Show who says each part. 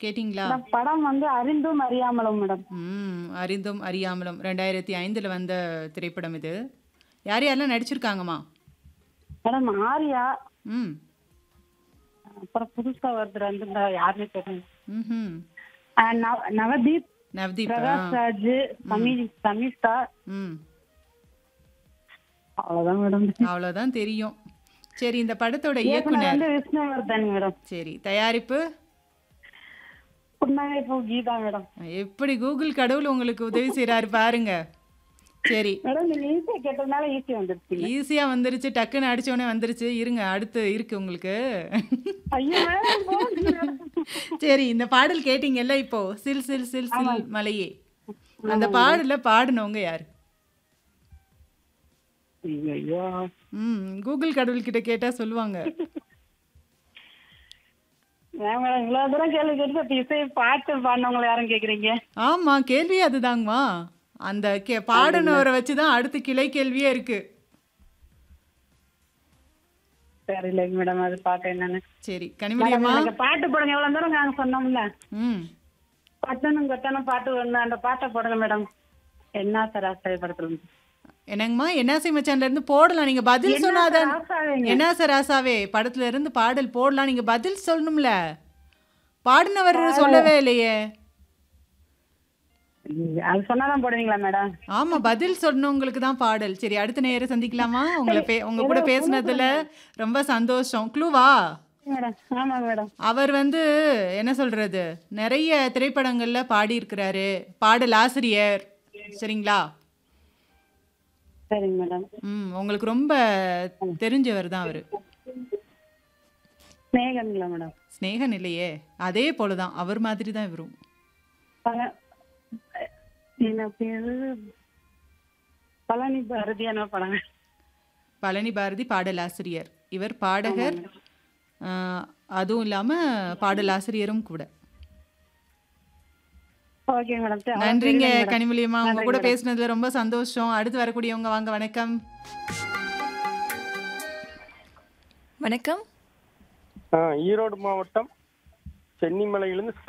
Speaker 1: கேட்டிங்களா
Speaker 2: மேடம், படம் வந்து அறிந்தும் அறியாமலும் மேடம்
Speaker 1: ம் அறிந்தும் அறியாமலும் ரெண்டாயிரத்தி ஐந்தில் வந்த திரைப்படம் இது யார் யாரெல்லாம் நடிச்சிருக்காங்கம்மா
Speaker 2: மேடம் ஆர்யா
Speaker 1: ம்
Speaker 2: அப்புறம் புதுசா ஒருத்தர் வந்து இந்த யாருமே தெரியல
Speaker 1: ம்
Speaker 2: அஹ் நவ- நவதீப்
Speaker 1: நவ்தீப் ஆ
Speaker 2: பிரகாஷ் ராஜ் தமிழ் தமிழ்தா
Speaker 1: ம்
Speaker 2: அவ்வளவுதான் மேடம்
Speaker 1: அவ்வளோதான் தெரியும் சரி இந்த படத்தோட
Speaker 2: இயக்குனர்
Speaker 1: இயக்குனர்
Speaker 2: வந்து விஷ்ணுவர்தன் மேடம்
Speaker 1: சரி தயாரிப்பு
Speaker 2: புன்னகை பூ கீதா மேடம்
Speaker 1: எப்படி கூகுள் கடவுள் உங்களுக்கு உதவி செய்கிறாரு பாருங்க சரி
Speaker 2: மேடம் நீங்க ஈஸியா கேட்டதுனால ஈஸியா வந்துருச்சு
Speaker 1: ஈஸியா வந்துருச்சு டக்குன்னு அடிச்ச உடனே வந்துருச்சு இருங்க அடுத்து இருக்கு உங்களுக்கு
Speaker 2: ஐயோ மேடம் போதும் மேடம்.
Speaker 1: சரி இந்த பாடல் கேட்டீங்கல்ல இப்போ சில் சில் சில் சில் மலையே அந்த பாடல பாடுனவங்க யாரு
Speaker 2: ஐயோ
Speaker 1: ம் கூகுள் கடவுள் கிட்ட கேட்டா சொல்லுவாங்க
Speaker 2: ஏன் மேடம் இவ்வளவு தூரம் கேள்வி கேட்டு இப்ப இசை பாட்டு பாடினவங்களை யாரும் கேக்குறீங்க
Speaker 1: ஆமா கேள்வி அதுதாங்கம்மா அந்த கே பாடுனவரை வச்சு தான் அடுத்து கிளை கேள்வியே இருக்கு
Speaker 2: சரி இல்லைங்க மேடம் அது பாட்டு என்னன்னு
Speaker 1: சரி
Speaker 2: மேடம்,
Speaker 1: கனிமொழியம்மா
Speaker 2: எனக்கு பாட்டு போடுங்க எவ்வளவு தூரம் நாங்க சொன்னோம்ல
Speaker 1: ம்
Speaker 2: பட்டனும் கொட்டனும் பாட்டு ஒண்ணு அந்த பாட்டை போடுங்க மேடம் என்ன சார் ஆசைப்படுத்துறது
Speaker 1: என்னங்கம்மா என்னாசை மச்சான்ல இருந்து போடலாம் நீங்க பதில் சொன்னாதான்
Speaker 2: ஆசாவேங்க
Speaker 1: என்ன சார் ஆசாவே படத்துல இருந்து பாடல் போடலாம் நீங்க பதில் சொல்லணும்ல பாடினவர் சொல்லவே இல்லையே
Speaker 2: அது சொன்னாதான் போடுவீங்களா மேடம்
Speaker 1: ஆமா பதில் சொன்னவங்களுக்கு தான் பாடல் சரி அடுத்த நேரம் சந்திக்கலாமா உங்களை பே உங்க கூட பேசுனதுல ரொம்ப சந்தோஷம் க்ளூவா
Speaker 2: மேடம் ஆமாங்க மேடம்
Speaker 1: அவர் வந்து என்ன சொல்றது நிறைய திரைப்படங்கள்ல பாடியிருக்கிறாரு பாடல் ஆசிரியர் சரிங்களா
Speaker 2: சரிங்க மேடம்
Speaker 1: ம் உங்களுக்கு ரொம்ப தெரிஞ்சவர் தான் அவரு
Speaker 2: ஸ்னேகன்களா மேடம்
Speaker 1: ஸ்னேகன் இல்லையே அதே போலதான் அவர் மாதிரி தான் இவரும்
Speaker 2: பழ- என்ன பேரு பழனி பாரதியான படம்
Speaker 1: பழனி பாரதி பாடலாசிரியர் இவர் பாடகர் ஆஹ், அதுவும் இல்லாம பாடலாசிரியரும் கூட
Speaker 2: ஓகே மேடம் சரி,
Speaker 1: நன்றிங்க
Speaker 2: அவ்வளவு தெரியுது
Speaker 1: கனிமொழியம்மா உங்க
Speaker 2: நன்றி
Speaker 1: கூட
Speaker 2: மேடம்.
Speaker 1: பேசுனதுல ரொம்ப சந்தோஷம் அடுத்து வரக்கூடியவங்க வாங்க வணக்கம்
Speaker 3: வணக்கம்
Speaker 4: ஆ, ஈரோடு மாவட்டம் சென்னிமலையிலிருந்து